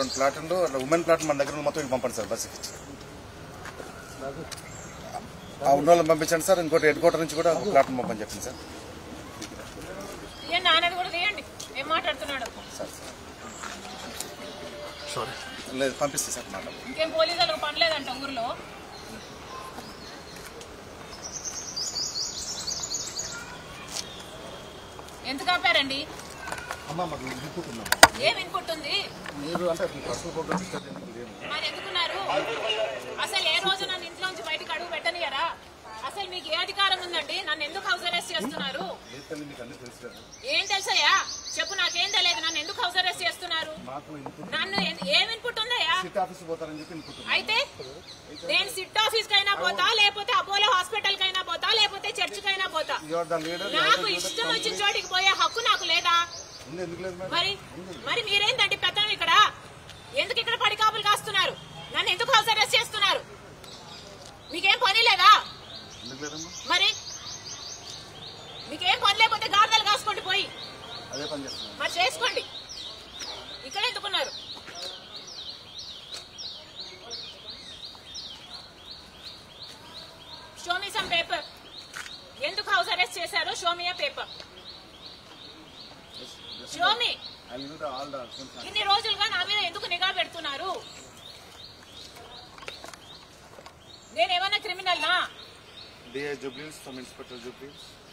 కొన్ని ప్లాట్ ఉండు అట్లా ఉమెన్ ప్లాట్ మన దగ్గర ఉన్న మొత్తం ఇవి పంపండి సార్ బస్సుకి ఆ ఉన్న వాళ్ళని పంపించండి సార్ ఇంకోటి హెడ్ క్వార్టర్ నుంచి కూడా ఒక ప్లాట్ పంపని చెప్పండి సార్ తీయండి నాన్నది కూడా తీయండి ఏం మాట్లాడుతున్నాడు సార్ సార్ లేదు పంపిస్తే సార్ మాట ఇంకేం పోలీసులకు పని లేదంట ఊర్లో ఎందుకు ఆపారండి అమ్మ మాకు దిక్కుతున్నాం ఏం ఇన్పుట్ ఉంది మీరు అంటే పర్సనల్ ప్రోగ్రామ్ మరి ఎందుకున్నారు అసలు ఏ రోజు నన్ను ఇంట్లో నుంచి బయటకు అడుగు పెట్టనియరా అసలు మీకు ఏ అధికారం ఉందండి నన్ను ఎందుకు హౌస్ అరెస్ట్ చేస్తున్నారు మీకు అన్ని తెలుసు కదా ఏం తెలుసయ్యా చెప్పు నాకేం తెలియదు నన్ను ఎందుకు హౌస్ అరెస్ట్ చేస్తున్నారు మాకు ఇన్పుట్ నన్ను ఎన్- ఏం ఇన్పుట్ ఉందయ్యా సిటీ ఆఫీస్ పోతారని చెప్పి ఇన్పుట్ అయితే నేను సిట్ ఆఫీస్ కైనా పోతా లేకపోతే అపోలో హాస్పిటల్ కైనా పోతా లేకపోతే చర్చ్ కైనా పోతా యువర్ ద లీడర్ నాకు ఇష్టం వచ్చిన చోటికి పోయే హక్కు నాకు లేదా ఉంది ఎందుకు లేదు మేడం మరి మరి మీరేందండి పెద్దం ఇక్కడ ఎందుకు ఇక్కడ పడికాపులు కాస్తున్నారు నన్ను ఎందుకు హౌస్ అరెస్ట్ చేస్తున్నారు మీకేం పని లేదా ఎందుకు లేదమ్మా మరి మీకేం పని లేకపోతే గాడిదలు కాసుకోండి పోయి అదే పని చేస్తున్నాను మరి చేసుకోండి ఇక్కడ ఎందుకున్నారు షో మీ సమ్ పేపర్ ఎందుకు హౌస్ అరెస్ట్ చేశారో show me paper show me I will the all the ఇన్ని రోజులుగా నా మీద ఎందుకు నిఘా పెడుతున్నారు నేనేమన్నా క్రిమినల్ నా డిఐ జూబ్లీస్ ఫ్రమ్ ఇన్స్పెక్టర్ జూబ్లీస్